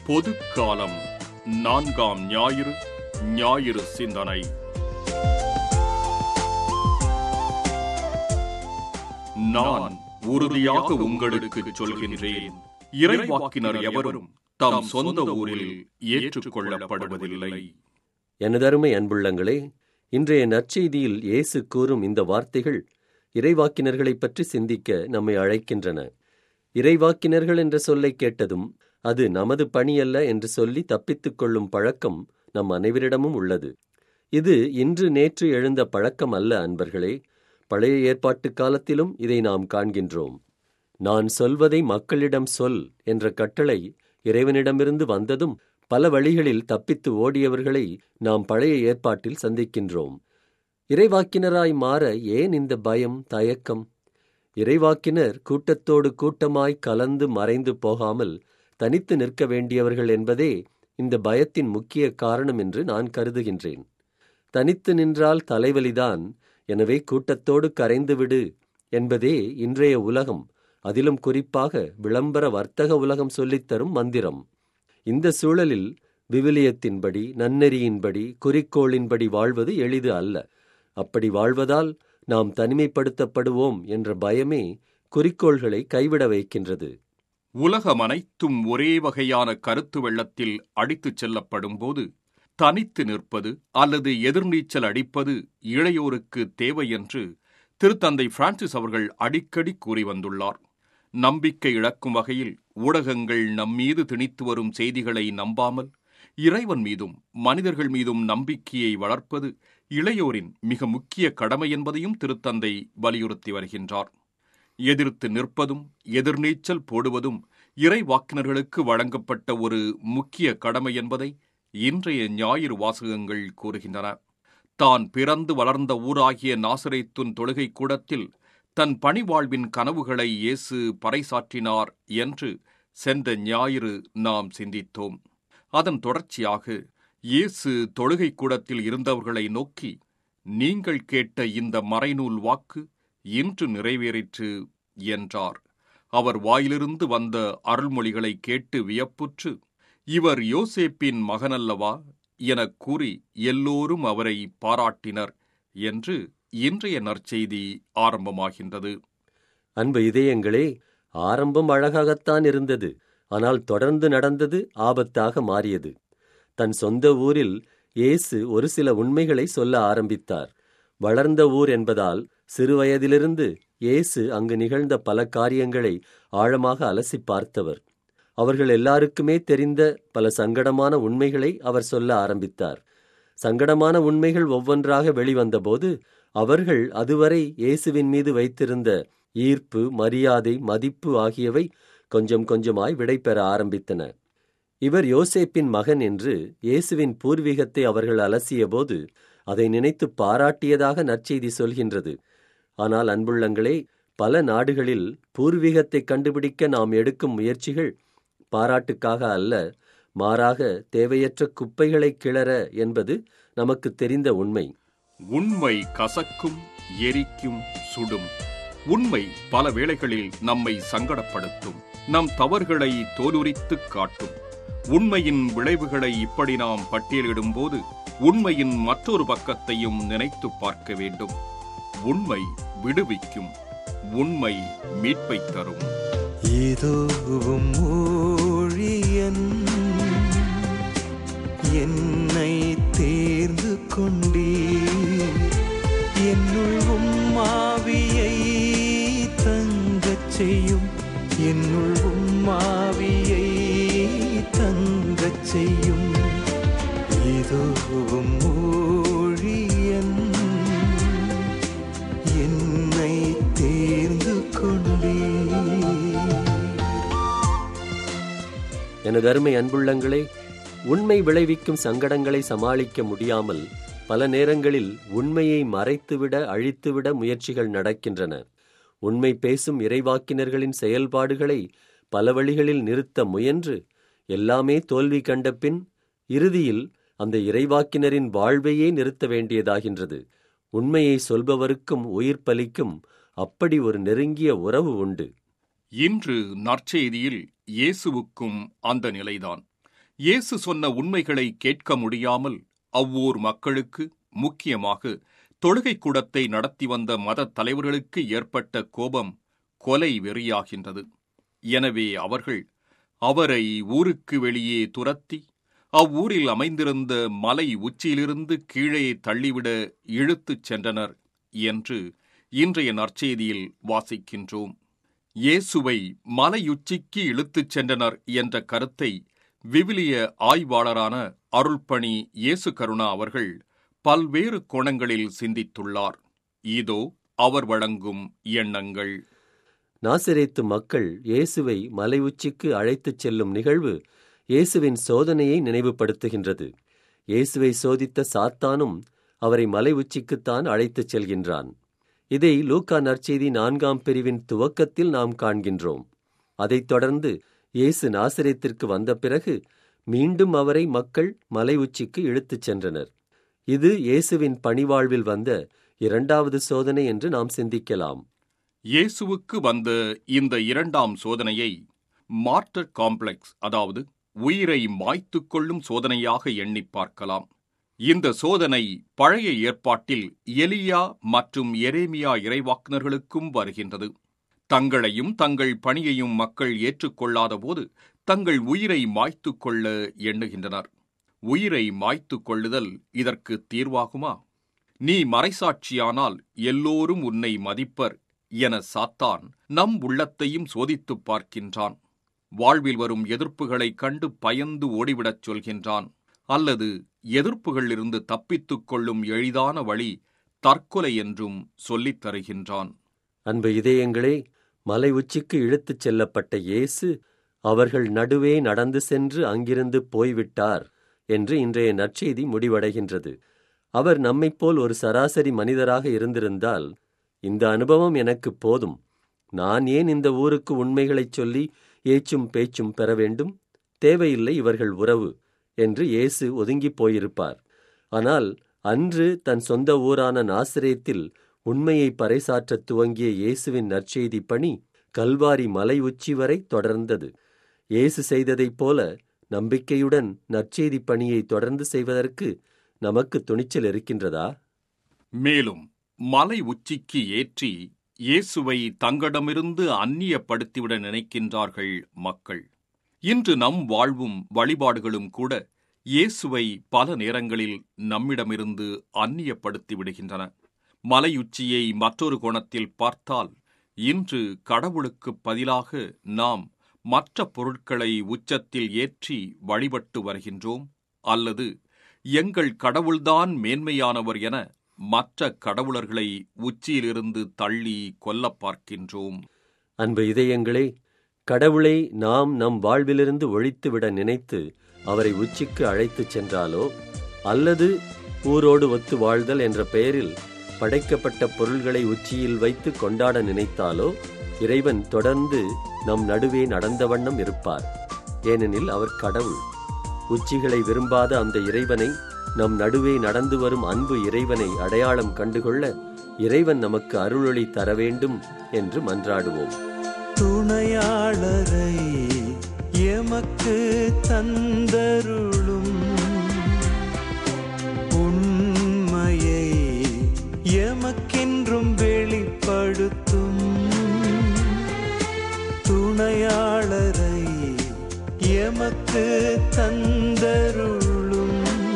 பொதுக்காலம் நான்காம் ஞாயிறு ஞாயிறு சிந்தனை நான் உறுதியாக உங்களுக்கு சொல்கின்றேன் இறைவாக்கினர் எவரும் தம் சொந்த ஊரில் ஏற்றுக்கொள்ளப்படுவதில்லை எனதருமை அன்புள்ளங்களே இன்றைய நற்செய்தியில் இயேசு கூறும் இந்த வார்த்தைகள் இறைவாக்கினர்களைப் பற்றி சிந்திக்க நம்மை அழைக்கின்றன இறைவாக்கினர்கள் என்ற சொல்லை கேட்டதும் அது நமது பணியல்ல என்று சொல்லி தப்பித்துக் கொள்ளும் பழக்கம் நம் அனைவரிடமும் உள்ளது இது இன்று நேற்று எழுந்த பழக்கம் அல்ல அன்பர்களே பழைய ஏற்பாட்டு காலத்திலும் இதை நாம் காண்கின்றோம் நான் சொல்வதை மக்களிடம் சொல் என்ற கட்டளை இறைவனிடமிருந்து வந்ததும் பல வழிகளில் தப்பித்து ஓடியவர்களை நாம் பழைய ஏற்பாட்டில் சந்திக்கின்றோம் இறைவாக்கினராய் மாற ஏன் இந்த பயம் தயக்கம் இறைவாக்கினர் கூட்டத்தோடு கூட்டமாய் கலந்து மறைந்து போகாமல் தனித்து நிற்க வேண்டியவர்கள் என்பதே இந்த பயத்தின் முக்கிய காரணம் என்று நான் கருதுகின்றேன் தனித்து நின்றால் தலைவலிதான் எனவே கூட்டத்தோடு கரைந்துவிடு என்பதே இன்றைய உலகம் அதிலும் குறிப்பாக விளம்பர வர்த்தக உலகம் சொல்லித்தரும் மந்திரம் இந்த சூழலில் விவிலியத்தின்படி நன்னெறியின்படி குறிக்கோளின்படி வாழ்வது எளிது அல்ல அப்படி வாழ்வதால் நாம் தனிமைப்படுத்தப்படுவோம் என்ற பயமே குறிக்கோள்களை கைவிட வைக்கின்றது உலகம் அனைத்தும் ஒரே வகையான கருத்து வெள்ளத்தில் அடித்துச் செல்லப்படும்போது தனித்து நிற்பது அல்லது எதிர்நீச்சல் அடிப்பது இளையோருக்கு தேவை என்று திருத்தந்தை பிரான்சிஸ் அவர்கள் அடிக்கடி கூறி வந்துள்ளார் நம்பிக்கை இழக்கும் வகையில் ஊடகங்கள் நம்மீது திணித்து வரும் செய்திகளை நம்பாமல் இறைவன் மீதும் மனிதர்கள் மீதும் நம்பிக்கையை வளர்ப்பது இளையோரின் மிக முக்கிய கடமை என்பதையும் திருத்தந்தை வலியுறுத்தி வருகின்றார் எதிர்த்து நிற்பதும் எதிர்நீச்சல் போடுவதும் இறை வாக்கினர்களுக்கு வழங்கப்பட்ட ஒரு முக்கிய கடமை என்பதை இன்றைய ஞாயிறு வாசகங்கள் கூறுகின்றன தான் பிறந்து வளர்ந்த ஊராகிய நாசரேத்துன் தொழுகை கூடத்தில் தன் பணிவாழ்வின் கனவுகளை இயேசு பறைசாற்றினார் என்று சென்ற ஞாயிறு நாம் சிந்தித்தோம் அதன் தொடர்ச்சியாக இயேசு தொழுகை கூடத்தில் இருந்தவர்களை நோக்கி நீங்கள் கேட்ட இந்த மறைநூல் வாக்கு இன்று நிறைவேறிற்று என்றார் அவர் வாயிலிருந்து வந்த அருள்மொழிகளை கேட்டு வியப்புற்று இவர் யோசேப்பின் மகனல்லவா எனக் கூறி எல்லோரும் அவரை பாராட்டினர் என்று இன்றைய நற்செய்தி ஆரம்பமாகின்றது அன்பு இதயங்களே ஆரம்பம் அழகாகத்தான் இருந்தது ஆனால் தொடர்ந்து நடந்தது ஆபத்தாக மாறியது தன் சொந்த ஊரில் இயேசு ஒரு சில உண்மைகளை சொல்ல ஆரம்பித்தார் வளர்ந்த ஊர் என்பதால் சிறுவயதிலிருந்து இயேசு அங்கு நிகழ்ந்த பல காரியங்களை ஆழமாக அலசி பார்த்தவர் அவர்கள் எல்லாருக்குமே தெரிந்த பல சங்கடமான உண்மைகளை அவர் சொல்ல ஆரம்பித்தார் சங்கடமான உண்மைகள் ஒவ்வொன்றாக வெளிவந்தபோது அவர்கள் அதுவரை இயேசுவின் மீது வைத்திருந்த ஈர்ப்பு மரியாதை மதிப்பு ஆகியவை கொஞ்சம் கொஞ்சமாய் விடைபெற ஆரம்பித்தன இவர் யோசேப்பின் மகன் என்று இயேசுவின் பூர்வீகத்தை அவர்கள் அலசியபோது அதை நினைத்து பாராட்டியதாக நற்செய்தி சொல்கின்றது ஆனால் அன்புள்ளங்களே பல நாடுகளில் பூர்வீகத்தை கண்டுபிடிக்க நாம் எடுக்கும் முயற்சிகள் பாராட்டுக்காக அல்ல மாறாக தேவையற்ற குப்பைகளை கிளற என்பது நமக்கு தெரிந்த உண்மை உண்மை கசக்கும் எரிக்கும் சுடும் உண்மை பல வேளைகளில் நம்மை சங்கடப்படுத்தும் நம் தவறுகளை தோலுரித்துக் காட்டும் உண்மையின் விளைவுகளை இப்படி நாம் பட்டியலிடும்போது உண்மையின் மற்றொரு பக்கத்தையும் நினைத்து பார்க்க வேண்டும் உண்மை விடுவிக்கும் உண்மை மீட்பை தரும் ஏதோவும் ஊழியன் என்னை தேர்ந்து கொண்டீ என்னுள் உம்மாவியை தங்கச் செய்யும் என்னுள் உம்மாவியை தங்கச் செய்யும் ஏதோவும் ஊழியன் என்னை தேர்ந்து கொண்டீ எனது அருமை அன்புள்ளங்களே உண்மை விளைவிக்கும் சங்கடங்களை சமாளிக்க முடியாமல் பல நேரங்களில் உண்மையை மறைத்துவிட அழித்துவிட முயற்சிகள் நடக்கின்றன உண்மை பேசும் இறைவாக்கினர்களின் செயல்பாடுகளை பல வழிகளில் நிறுத்த முயன்று எல்லாமே தோல்வி கண்ட பின் இறுதியில் அந்த இறைவாக்கினரின் வாழ்வையே நிறுத்த வேண்டியதாகின்றது உண்மையை சொல்பவருக்கும் உயிர் பலிக்கும் அப்படி ஒரு நெருங்கிய உறவு உண்டு இன்று நற்செய்தியில் இயேசுவுக்கும் அந்த நிலைதான் இயேசு சொன்ன உண்மைகளை கேட்க முடியாமல் அவ்வூர் மக்களுக்கு முக்கியமாக தொழுகை கூடத்தை நடத்தி வந்த மத தலைவர்களுக்கு ஏற்பட்ட கோபம் கொலை வெறியாகின்றது எனவே அவர்கள் அவரை ஊருக்கு வெளியே துரத்தி அவ்வூரில் அமைந்திருந்த மலை உச்சியிலிருந்து கீழே தள்ளிவிட இழுத்துச் சென்றனர் என்று இன்றைய நற்செய்தியில் வாசிக்கின்றோம் இயேசுவை மலையுச்சிக்கு இழுத்துச் சென்றனர் என்ற கருத்தை விவிலிய ஆய்வாளரான அருள்பணி இயேசு கருணா அவர்கள் பல்வேறு கோணங்களில் சிந்தித்துள்ளார் இதோ அவர் வழங்கும் எண்ணங்கள் நாசரேத்து மக்கள் இயேசுவை மலை உச்சிக்கு அழைத்துச் செல்லும் நிகழ்வு இயேசுவின் சோதனையை நினைவுபடுத்துகின்றது இயேசுவை சோதித்த சாத்தானும் அவரை மலை உச்சிக்குத்தான் அழைத்துச் செல்கின்றான் இதை லூக்கா நற்செய்தி நான்காம் பிரிவின் துவக்கத்தில் நாம் காண்கின்றோம் அதைத் தொடர்ந்து இயேசு நாசரேத்திற்கு வந்த பிறகு மீண்டும் அவரை மக்கள் மலை உச்சிக்கு இழுத்துச் சென்றனர் இது இயேசுவின் பணிவாழ்வில் வந்த இரண்டாவது சோதனை என்று நாம் சிந்திக்கலாம் இயேசுவுக்கு வந்த இந்த இரண்டாம் சோதனையை மார்டர் காம்ப்ளெக்ஸ் அதாவது உயிரை மாய்த்துக் கொள்ளும் சோதனையாக எண்ணிப் பார்க்கலாம் இந்த சோதனை பழைய ஏற்பாட்டில் எலியா மற்றும் எரேமியா இறைவாக்குனர்களுக்கும் வருகின்றது தங்களையும் தங்கள் பணியையும் மக்கள் ஏற்றுக்கொள்ளாத போது தங்கள் உயிரை மாய்த்துக் கொள்ள எண்ணுகின்றனர் உயிரை மாய்த்துக் கொள்ளுதல் இதற்கு தீர்வாகுமா நீ மறைசாட்சியானால் எல்லோரும் உன்னை மதிப்பர் என சாத்தான் நம் உள்ளத்தையும் சோதித்துப் பார்க்கின்றான் வாழ்வில் வரும் எதிர்ப்புகளைக் கண்டு பயந்து ஓடிவிடச் சொல்கின்றான் அல்லது எதிர்ப்புகளிலிருந்து தப்பித்துக் கொள்ளும் எளிதான வழி தற்கொலை என்றும் சொல்லித் தருகின்றான் அன்பு இதயங்களே மலை உச்சிக்கு இழுத்துச் செல்லப்பட்ட இயேசு அவர்கள் நடுவே நடந்து சென்று அங்கிருந்து போய்விட்டார் என்று இன்றைய நற்செய்தி முடிவடைகின்றது அவர் நம்மைப் போல் ஒரு சராசரி மனிதராக இருந்திருந்தால் இந்த அனுபவம் எனக்கு போதும் நான் ஏன் இந்த ஊருக்கு உண்மைகளைச் சொல்லி ஏச்சும் பேச்சும் பெற வேண்டும் தேவையில்லை இவர்கள் உறவு என்று இயேசு ஒதுங்கிப் போயிருப்பார் ஆனால் அன்று தன் சொந்த ஊரான நாசிரேத்தில் உண்மையை பறைசாற்றத் துவங்கிய இயேசுவின் நற்செய்தி பணி கல்வாரி மலை உச்சி வரை தொடர்ந்தது இயேசு செய்ததைப் போல நம்பிக்கையுடன் நற்செய்தி பணியை தொடர்ந்து செய்வதற்கு நமக்கு துணிச்சல் இருக்கின்றதா மேலும் மலை உச்சிக்கு ஏற்றி இயேசுவை தங்களிடமிருந்து அந்நியப்படுத்திவிட நினைக்கின்றார்கள் மக்கள் இன்று நம் வாழ்வும் வழிபாடுகளும் கூட இயேசுவை பல நேரங்களில் நம்மிடமிருந்து அந்நியப்படுத்தி விடுகின்றன மலையுச்சியை மற்றொரு கோணத்தில் பார்த்தால் இன்று கடவுளுக்குப் பதிலாக நாம் மற்ற பொருட்களை உச்சத்தில் ஏற்றி வழிபட்டு வருகின்றோம் அல்லது எங்கள் கடவுள்தான் மேன்மையானவர் என மற்ற கடவுளர்களை உச்சியிலிருந்து தள்ளி கொல்லப் பார்க்கின்றோம் அன்பு இதயங்களே கடவுளை நாம் நம் வாழ்விலிருந்து ஒழித்துவிட நினைத்து அவரை உச்சிக்கு அழைத்துச் சென்றாலோ அல்லது ஊரோடு ஒத்து வாழ்தல் என்ற பெயரில் படைக்கப்பட்ட பொருள்களை உச்சியில் வைத்து கொண்டாட நினைத்தாலோ இறைவன் தொடர்ந்து நம் நடுவே நடந்த வண்ணம் இருப்பார் ஏனெனில் அவர் கடவுள் உச்சிகளை விரும்பாத அந்த இறைவனை நம் நடுவே நடந்து வரும் அன்பு இறைவனை அடையாளம் கண்டுகொள்ள இறைவன் நமக்கு அருளொளி தர வேண்டும் என்று மன்றாடுவோம் துணையாளரை எமக்கு தந்தருளும் உண்மையை எமக்கென்றும் வெளிப்படுத்தும் துணையாளரை எமக்கு தந்தருளும்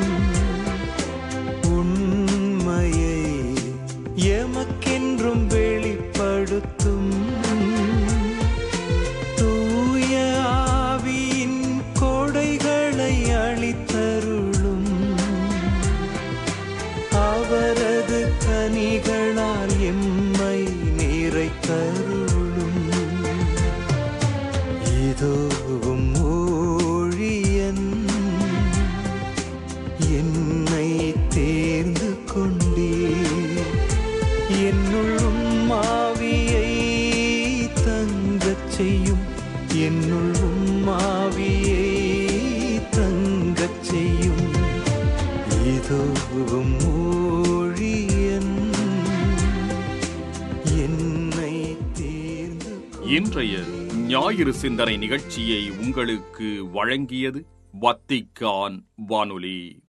உண்மையை எமக்கென்றும் வெளிப்படுத்தும் தூய ஆவியின் கொடைகளை அளித்தருளும் அவரது கனிகளால் எம்மை நிறைத்தருளும் இதோவும் ஊழியன் என்னை தேர்ந்து கொண்டீர் என்னுள்ளும் மாவியை தங்கச் செய்யும் என்னுள்ளும் மாவியை தங்கச் செய்யும் இதோவும் ஊழியன் என்னை தேர்ந்து இன்றைய ஞாயிறு சிந்தனை நிகழ்ச்சியை உங்களுக்கு வழங்கியது வத்திக்கான் வானொலி